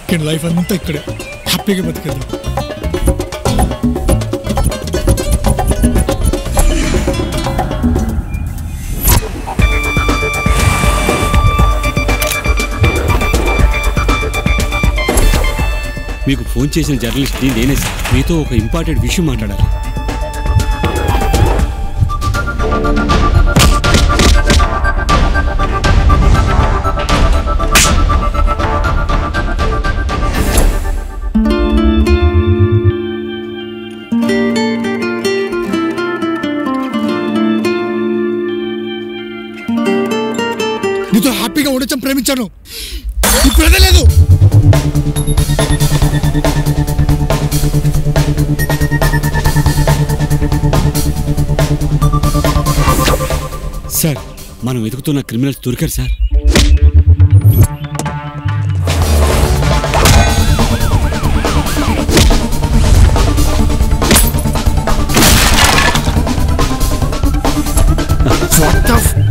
Weekend life అంతా ఇక్కడే హ్యాపీగా బతికేద్దాం మీకు ఫోన్ చేసిన జర్నలిస్ట్ని నేనే సార్ మీతో ఒక ఇంపార్టెంట్ విషయం మాట్లాడాలి నీతో హ్యాపీగా ఉండొచ్చని ప్రేమించాను ఇప్పుడు అదే లేదు సార్ మనం వెతుకుతున్న క్రిమినల్స్ దొరికారు సార్ What the f-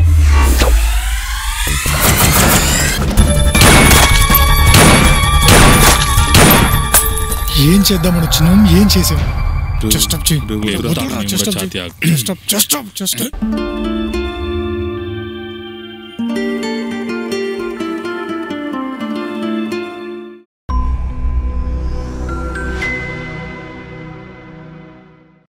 ఏం చేద్దామని వచ్చినాం ఏం చేసాం జస్ట్ స్టాప్ చేయి లేదు, వద్దురా, నేను just కూడా stop ఛాతీ చేయి. ఆగు. Just stop, just stop, just stop.